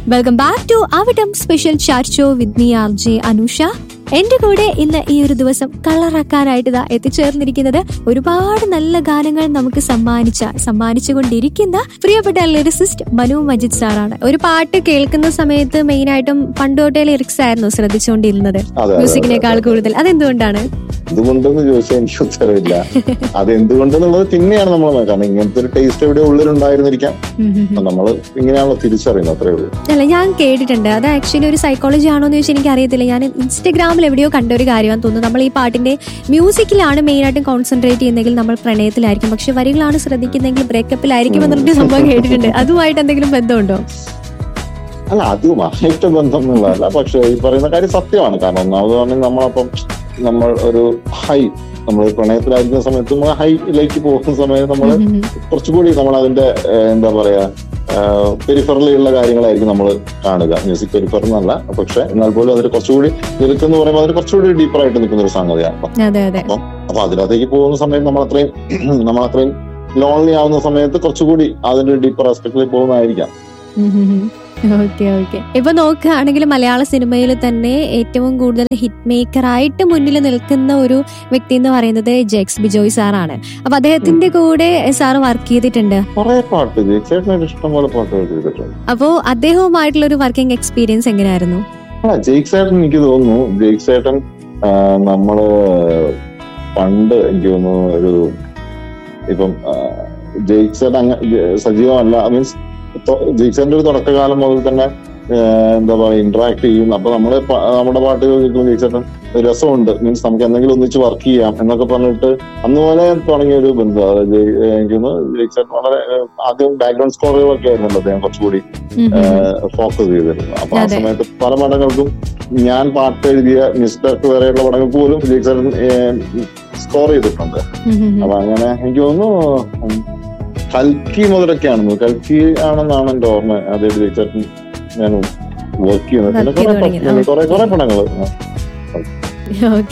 Welcome back to Avidam special chat show with me R J Anusha എന്റെ കൂടെ ഇന്ന് ഈ ഒരു ദിവസം കളറാക്കാനായിട്ട് ഇതാ എത്തിച്ചേർന്നിരിക്കുന്നത് ഒരുപാട് നല്ല ഗാനങ്ങൾ നമുക്ക് സമ്മാനിച്ച സമ്മാനിച്ചുകൊണ്ടിരിക്കുന്ന പ്രിയപ്പെട്ട ലിറിസിസ്റ്റ് മനു മജിദ് സാറാണ് ഒരു പാട്ട് കേൾക്കുന്ന സമയത്ത് മെയിൻ ആയിട്ടും പണ്ടോട്ടെ ലിറിക്സ് ആയിരുന്നു ശ്രദ്ധിച്ചുകൊണ്ടിരുന്നത് അതെ, അതെ, മ്യൂസിക്കിനേക്കാൾ അതെ. കൂടുതൽ അതെന്തുകൊണ്ടാണ് എന്തുകൊണ്ടെന്ന് ചോദിച്ചാൽ എനിക്ക് ഉത്തരവില്ല അത് എന്തുകൊണ്ടെന്നുള്ളത് പിന്നെയാണ് നമ്മൾ നോക്കുക കാരണം ഇങ്ങനത്തെ ഒരു ടേസ്റ്റ് എവിടെ ഉള്ളിലുണ്ടായിരുന്നിരിക്കാം ഉം ഉം ഉം. അപ്പൊ നമ്മൾ ഇങ്ങനെയാണല്ലോ തിരിച്ചറിയുന്നത് അത്രേ ഉള്ളൂ അല്ല ഞാൻ കേട്ടിട്ടുണ്ട് അത് ആക്ച്വലി ഒരു സൈക്കോളജി ആണോ എന്ന് ചോദിച്ചാൽ എനിക്ക് അറിയത്തില്ല ഞാൻ ഇൻസ്റ്റഗ്രാമിൽ എവിടെയോ കണ്ട ഒരു കാര്യമാണെന്ന് തോന്നുന്നു നമ്മൾ ഈ പാട്ടിന്റെ മ്യൂസിക്കിലാണ് മെയിൻ ആയിട്ടും കോൺസെൻട്രേറ്റ് ചെയ്യുന്നെങ്കിൽ നമ്മൾ പ്രണയത്തിലായിരിക്കും പക്ഷെ വരികളാണ് ശ്രദ്ധിക്കുന്നെങ്കിൽ ബ്രേക്കപ്പിലായിരിക്കും എന്ന് പറഞ്ഞിട്ട് സംഭവം കേട്ടിട്ടുണ്ട് അതുമായിട്ട് എന്തെങ്കിലും ബന്ധമുണ്ടോ അല്ല അതുമായിട്ട് ബന്ധമൊന്നുള്ളതല്ല പക്ഷെ ഈ പറയുന്ന കാര്യം സത്യമാണ് കാരണം ഒന്നാമത് പറഞ്ഞാൽ നമ്മളപ്പം നമ്മൾ ഒരു ഹൈ നമ്മൾ പ്രണയത്തിലായിരിക്കുന്ന സമയത്ത് നമ്മൾ ഹൈയിലേക്ക് പോകുന്ന സമയത്ത് നമ്മൾ ഉം ഉം ഉം. കുറച്ചുകൂടി നമ്മൾ അതിന്റെ ഏഹ്, എന്താ പറയാ പെരിഫറലിലുള്ള കാര്യങ്ങളായിരിക്കും നമ്മൾ കാണുക മ്യൂസിക് പെരിഫർ എന്നല്ല പക്ഷെ എന്നാൽ പോലും അതിൽ കുറച്ചുകൂടി ലിറിക് എന്ന് പറയുമ്പോൾ അതിന് കുറച്ചുകൂടി ഡീപ്പർ ആയിട്ട് നിൽക്കുന്ന ഒരു സംഗതിയാണ് അപ്പൊ അതെ അതെ അപ്പൊ അതിനകത്തേക്ക് പോകുന്ന സമയത്ത് നമ്മൾ അത്രയും നമ്മൾ അത്രയും ലോൺലി ആവുന്ന സമയത്ത് കുറച്ചുകൂടി അതിന്റെ ഡീപ്പർ ആസ്പെക്റ്റിൽ പോകുന്നതായിരിക്കാം ഓക്കെ ഓക്കെ ഇപ്പൊ നോക്കുകയാണെങ്കിൽ മലയാള സിനിമയിൽ തന്നെ ഏറ്റവും കൂടുതൽ ഹിറ്റ് മേക്കർ ആയിട്ട് മുന്നിൽ നിൽക്കുന്ന ഒരു വ്യക്തി എന്ന് പറയുന്നത് ജെക്സ് ബിജോയ് സാറാണ് അപ്പൊ അദ്ദേഹത്തിന്റെ കൂടെ സാറ് വർക്ക് ചെയ്തിട്ടുണ്ട് കുറെ പാട്ട് ജയിച്ചേട്ടനായിട്ട് ഇഷ്ടംപോലെ പാട്ടുകൾ ചെയ്തിട്ടുണ്ട് അപ്പോ അദ്ദേഹവുമായിട്ടുള്ള ഒരു വർക്കിംഗ് എക്സ്പീരിയൻസ് എങ്ങനെയായിരുന്നു അല്ല ജയിക്സേട്ടൻ എനിക്ക് തോന്നുന്നു ജയിക്സേട്ടൻ ആ, നമ്മള് പണ്ട് എനിക്ക് തോന്നുന്നു ഒരു ഇപ്പം ജയിക്സേട്ടൻ അങ്ങ സജീവമല്ല മീൻസ് ജയിക്സേട്ടന്റെ ഒരു തുടക്കകാലം മുതൽ തന്നെ ആ, എന്താ പറയാ ഇന്ററാക്ട് ചെയ്യും അപ്പൊ നമ്മള് പ- നമ്മുടെ പാട്ടുകൾ കേൾക്കുമ്പോൾ ജയിക്സേട്ടൻ രസമുണ്ട് മീൻസ് നമുക്ക് എന്തെങ്കിലും ഒന്നിച്ച് വർക്ക് ചെയ്യാം എന്നൊക്കെ പറഞ്ഞിട്ട് അന്ന് പോലെ തുടങ്ങിയ ഒരു ബന്ധം അതായത് ജയ്- എനിക്ക് തോന്നുന്നു ജയിക്സേട്ടൻ വളരെ ആ, ആദ്യം ബാക്ക്ഗ്രൗണ്ട് സ്കോറുകളൊക്കെ ആയിരുന്നല്ലോ അദ്ദേഹം കുറച്ചുകൂടി ഉം ഉം. ഫോക്കസ് ചെയ്തിരുന്നു അപ്പൊ ആ അതെ. സമയത്ത് പല പടങ്ങൾക്കും ഞാൻ പാട്ട് എഴുതിയ മിസ്റ്റർക്ക് വരെയുള്ള പടങ്ങൾക്ക് പോലും വിജയ് സാർ സ്കോർ ചെയ്തിട്ടുണ്ട് ഉം ഉം ഉം. അപ്പൊ അങ്ങനെ എനിക്ക് തോന്നുന്നു ഉം, കൽക്കി മുതലൊക്കെയാണെന്ന് കൽക്കി ആണെന്നാണ് എന്റെ ഓർമ്മ അതേ വിജയ് സാറിന് ഞാൻ വർക്ക് ചെയ്യുന്നത് പിന്നെ Work ചെയ്ത് കുറെ തുടങ്ങി. കുറെ കുറെ പടങ്ങള് ഓക്കെ